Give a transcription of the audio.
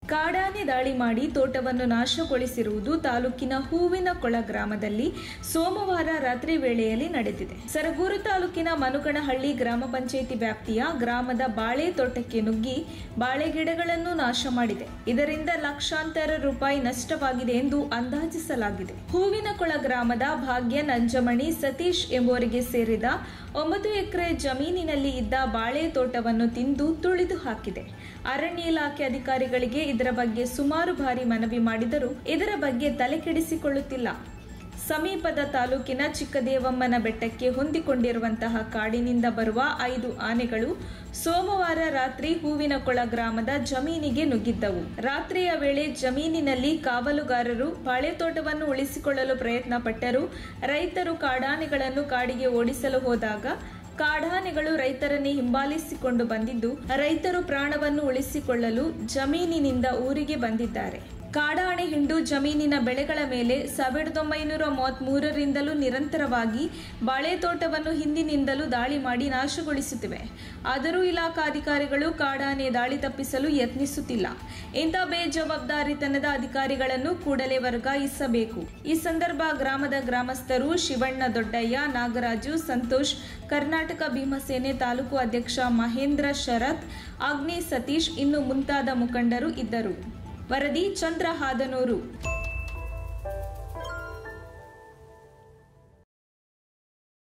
ಕಾಡಾನೆ ದಾಳಿ ಮಾಡಿ ತೋಟವನ್ನು ನಾಶಗೊಳಿಸಿರುವುದು ತಾಲೂಕಿನ ಹೂವಿನ ಕೊಳ ಗ್ರಾಮದಲ್ಲಿ ಸೋಮವಾರ ರಾತ್ರಿ ವೇಳೆಯಲ್ಲಿ ನಡೆದಿದೆ ಸರಗೂರು ತಾಲೂಕಿನ ಮನುಗಣಹಳ್ಳಿ ಗ್ರಾಮ ಪಂಚಾಯಿತಿ ವ್ಯಾಪ್ತಿಯ ಗ್ರಾಮದ ಬಾಳೆ ತೋಟಕ್ಕೆ ನುಗ್ಗಿ ಬಾಳೆ ಗಿಡಗಳನ್ನು ನಾಶ ಮಾಡಿದೆ ಇದರಿಂದ ಲಕ್ಷಾಂತರ ರೂಪಾಯಿ ನಷ್ಟವಾಗಿದೆ ಎಂದು ಅಂದಾಜಿಸಲಾಗಿದೆ ಹೂವಿನ ಕೊಳ ಗ್ರಾಮದ ಭಾಗ್ಯ ನಂಜಮಣಿ ಸತೀಶ್ ಎಂಬುವರಿಗೆ ಸೇರಿದ ಒಂಬತ್ತು ಎಕರೆ ಜಮೀನಿನಲ್ಲಿ ಇದ್ದ ಬಾಳೆ ತೋಟವನ್ನು ತಿಂದು ತುಳಿದು ಹಾಕಿದೆ ಅರಣ್ಯ ಇಲಾಖೆ ಅಧಿಕಾರಿಗಳಿಗೆ ಇದರ ಬಗ್ಗೆ ಸುಮಾರು ಬಾರಿ ಮನವಿ ಮಾಡಿದರೂ ಇದರ ಬಗ್ಗೆ ತಲೆ ಕೆಡಿಸಿಕೊಳ್ಳುತ್ತಿಲ್ಲ ಸಮೀಪದ ತಾಲೂಕಿನ ಚಿಕ್ಕದೇವಮ್ಮನ ಬೆಟ್ಟಕ್ಕೆ ಹೊಂದಿಕೊಂಡಿರುವಂತಹ ಕಾಡಿನಿಂದ ಬರುವ ಐದು ಆನೆಗಳು ಸೋಮವಾರ ರಾತ್ರಿ ಹೂವಿನ ಕೊಳ ಗ್ರಾಮದ ಜಮೀನಿಗೆ ನುಗ್ಗಿದ್ದವು ರಾತ್ರಿಯ ವೇಳೆ ಜಮೀನಿನಲ್ಲಿ ಕಾವಲುಗಾರರು ಬಾಳೆತೋಟವನ್ನು ಉಳಿಸಿಕೊಳ್ಳಲು ಪ್ರಯತ್ನ ಪಟ್ಟರು ರೈತರು ಕಾಡಾನೆಗಳನ್ನು ಕಾಡಿಗೆ ಓಡಿಸಲು ಹೋದಾಗ ಕಾಡಾನೆಗಳು ರೈತರನ್ನೇ ಹಿಂಬಾಲಿಸಿಕೊಂಡು ಬಂದಿದ್ದು ರೈತರು ಪ್ರಾಣವನ್ನು ಉಳಿಸಿಕೊಳ್ಳಲು ಜಮೀನಿನಿಂದ ಊರಿಗೆ ಬಂದಿದ್ದಾರೆ ಕಾಡಾಣೆ ಹಿಂಡು ಜಮೀನಿನ ಬೆಳೆಗಳ ಮೇಲೆ ಸಾವಿರದ ಒಂಬೈನೂರ ಮೂವತ್ಮೂರರಿಂದಲೂ ನಿರಂತರವಾಗಿ ಬಾಳೆ ತೋಟವನ್ನು ಹಿಂದಿನಿಂದಲೂ ದಾಳಿ ಮಾಡಿ ನಾಶಗೊಳಿಸುತ್ತಿವೆ ಆದರೂ ಇಲಾಖಾ ಅಧಿಕಾರಿಗಳು ಕಾಡಾನೆ ದಾಳಿ ತಪ್ಪಿಸಲು ಯತ್ನಿಸುತ್ತಿಲ್ಲ ಇಂಥ ಬೇಜವಾಬ್ದಾರಿತನದ ಅಧಿಕಾರಿಗಳನ್ನು ಕೂಡಲೇ ವರ್ಗಾಯಿಸಬೇಕು ಈ ಸಂದರ್ಭ ಗ್ರಾಮದ ಗ್ರಾಮಸ್ಥರು ಶಿವಣ್ಣ ದೊಡ್ಡಯ್ಯ ನಾಗರಾಜು ಸಂತೋಷ್ ಕರ್ನಾಟಕ ಭೀಮಸೇನೆ ತಾಲೂಕು ಅಧ್ಯಕ್ಷ ಮಹೇಂದ್ರ ಶರತ್ ಅಗ್ನಿ ಸತೀಶ್ ಇನ್ನು ಮುಂತಾದ ಮುಖಂಡರು ಇದ್ದರು ವರದಿ ಚಂದ್ರ ಹಾದನೂರು